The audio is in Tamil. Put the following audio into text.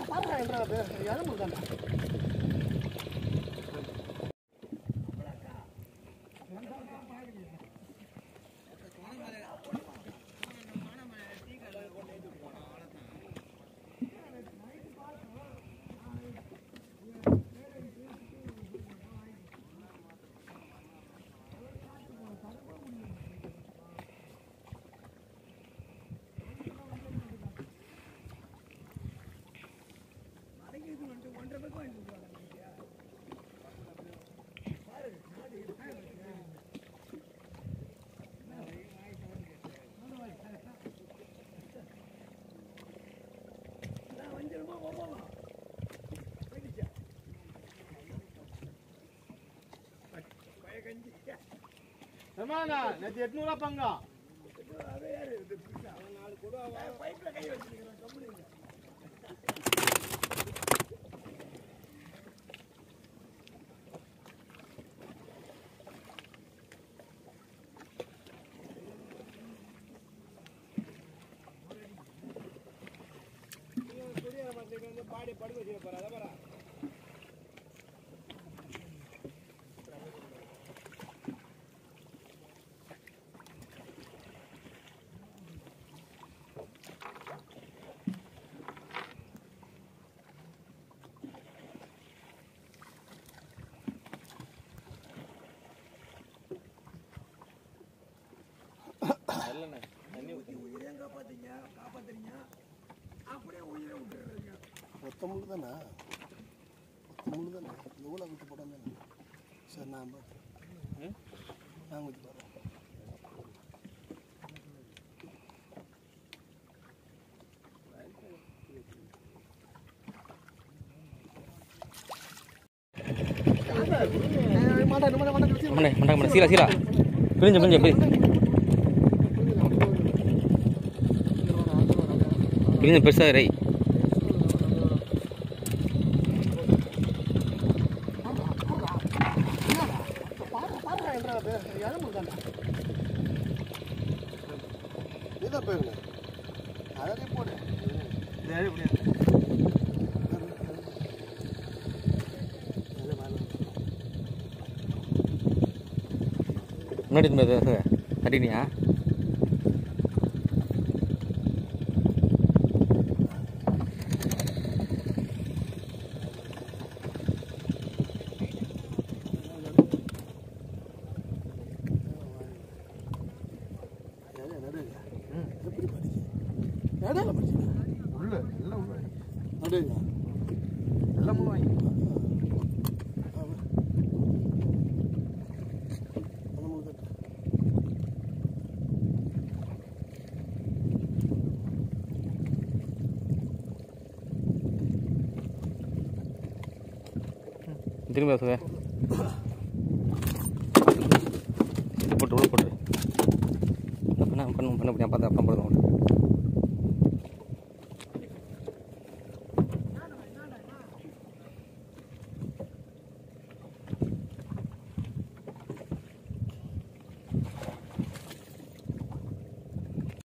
ஏமாண்ணா நேற்று எட்நூறுவா பங்கா மொத்த முள்ளு தானே மொத்த முள்ளு தானே இந்த ஊழ விட்டு போட்டோம் தானே சரி நான் பார்த்து நான் ஊற்றி போகிறேன் மண்டை மண்டை மண்டை சீலா சீலா பிரிஞ்சு பிரிஞ்சு பிரி பிரிஞ்சு பெருசாக ரை நீ தான் போயிருங்க அதே போடு முன்னாடி இருந்தது கட்டினியா எப்படி படிச்சு இடையில படிச்சு உள்ள எல்லாம் உள்ள நடுங்க எல்லாம் முன்னு வாங்கி அந்த முள்ளு கட்டு திரும்ப பேசுவே போட்டு உள்ள போட்டு பண்ண பண்ண பண்ண பண்ண பார்த்தா அப்புறம் போடுறோம்